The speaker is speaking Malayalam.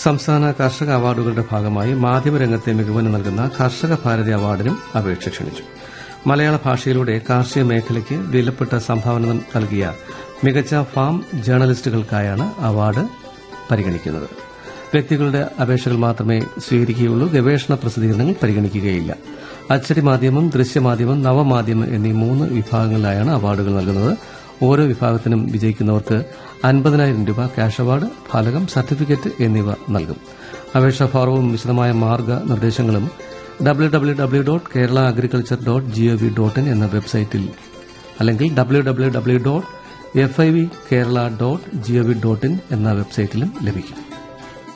സംസ്ഥാന കർഷക അവാർഡുകളുടെ ഭാഗമായി മാധ്യമരംഗത്തെ മികവിന് നൽകുന്ന കർഷക ഭാരതി അവാർഡിനും അപേക്ഷ ക്ഷണിച്ചു മലയാള ഭാഷയിലൂടെ കാർഷിക മേഖലയ്ക്ക് വിലപ്പെട്ട സംഭാവന നൽകിയ മികച്ച ഫാം ജേർണലിസ്റ്റുകൾക്കായാണ് അവാർഡ് പരിഗണിക്കുന്നത് വ്യക്തികളുടെ അപേക്ഷകൾ മാത്രമേ സ്വീകരിക്കുകയുള്ളൂ ഗവേഷണ പ്രസിദ്ധീകരണങ്ങൾ പരിഗണിക്കുകയില്ല അച്ചടി മാധ്യമം ദൃശ്യമാധ്യമം നവമാധ്യമം എന്നീ മൂന്ന് വിഭാഗങ്ങളിലായാണ് അവാർഡുകൾ നൽകുന്നത് ഓരോ വിഭാഗത്തിനും വിജയിക്കുന്നവർക്ക് അൻപതിനായിരം രൂപ ക്യാഷ് അവാർഡ് ഫലകം സർട്ടിഫിക്കറ്റ് എന്നിവ നൽകും അപേക്ഷാ ഫോറവും വിശദമായ മാർഗനിർദ്ദേശങ്ങളും W W W dot Kerala agriculture dot GOV dot IN എന്ന വെബ്സൈറ്റിൽ അല്ലെങ്കിൽ W W W dot F I V Kerala dot GOV dot IN എന്ന വെബ്സൈറ്റിലും ലഭിക്കും